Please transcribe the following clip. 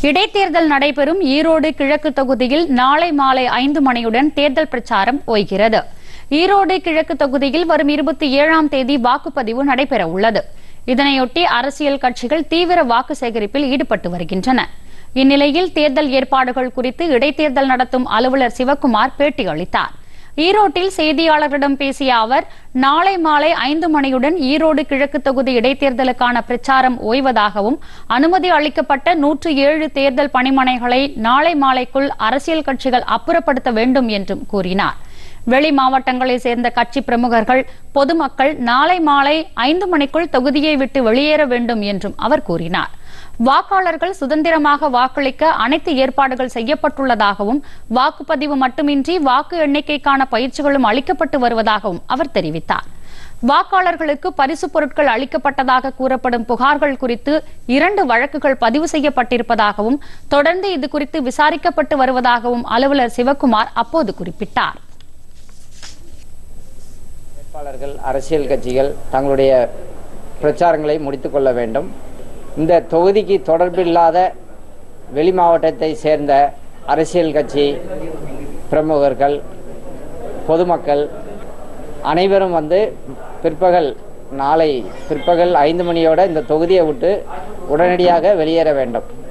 இடைத்தேர்தல் நடைபெறும் ஈரோடு கிழக்கு தொகுதியில் நாளை மாலை ஐந்து மணியுடன் தேர்தல் பிரச்சாரம் ஓய்கிறது ஈரோடு கிழக்கு தொகுதியில் வரும் இருபத்தி ஏழாம் தேதி வாக்குப்பதிவு நடைபெற உள்ளது இதனையொட்டி அரசியல் கட்சிகள் தீவிர வாக்கு சேகரிப்பில் ஈடுபட்டு வருகின்றன இந்நிலையில் தேர்தல் ஏற்பாடுகள் குறித்து இடைத்தேர்தல் நடத்தும் அலுவலர் சிவக்குமார் பேட்டி அளித்தார் ஈரோட்டில் செய்தியாளர்களிடம் பேசிய அவர் நாளை மாலை ஐந்து மணியுடன் ஈரோடு கிழக்கு தொகுதி இடைத்தேர்தலுக்கான பிரச்சாரம் ஓய்வதாகவும் அனுமதி அளிக்கப்பட்ட நூற்று ஏழு தேர்தல் பணிமனைகளை நாளை மாலைக்குள் அரசியல் கட்சிகள் அப்புறப்படுத்த வேண்டும் என்றும் கூறினார் வெளி மாவட்டங்களைச் சேர்ந்த கட்சி பிரமுகர்கள் பொதுமக்கள் நாளை மாலை ஐந்து மணிக்குள் தொகுதியை விட்டு வெளியேற வேண்டும் என்றும் அவர் கூறினார் வாக்காளர்கள் சுதந்திரமாக வாக்களிக்க அனைத்து ஏற்பாடுகள் செய்யப்பட்டுள்ளதாகவும் வாக்குப்பதிவு மட்டுமின்றி வாக்கு எண்ணிக்கைக்கான பயிற்சிகளும் அளிக்கப்பட்டு வருவதாகவும் அவர் தெரிவித்தார் வாக்காளர்களுக்கு பரிசுப் பொருட்கள் அளிக்கப்பட்டதாக கூறப்படும் புகார்கள் குறித்து இரண்டு வழக்குகள் பதிவு செய்யப்பட்டிருப்பதாகவும் தொடர்ந்து இது குறித்து விசாரிக்கப்பட்டு வருவதாகவும் அலுவலர் சிவக்குமார் அப்போது குறிப்பிட்டார் வேட்பாளர்கள் அரசியல் கட்சிகள் தங்களுடைய பிரச்சாரங்களை முடித்துக்கொள்ள வேண்டும் இந்த தொகுதிக்கு தொடர்பில்லாத வெளி மாவட்டத்தை சேர்ந்த அரசியல் கட்சி பிரமுகர்கள் பொதுமக்கள் அனைவரும் வந்து பிற்பகல் நாளை பிற்பகல் ஐந்து மணியோட இந்த தொகுதியை விட்டு உடனடியாக வெளியேற வேண்டும்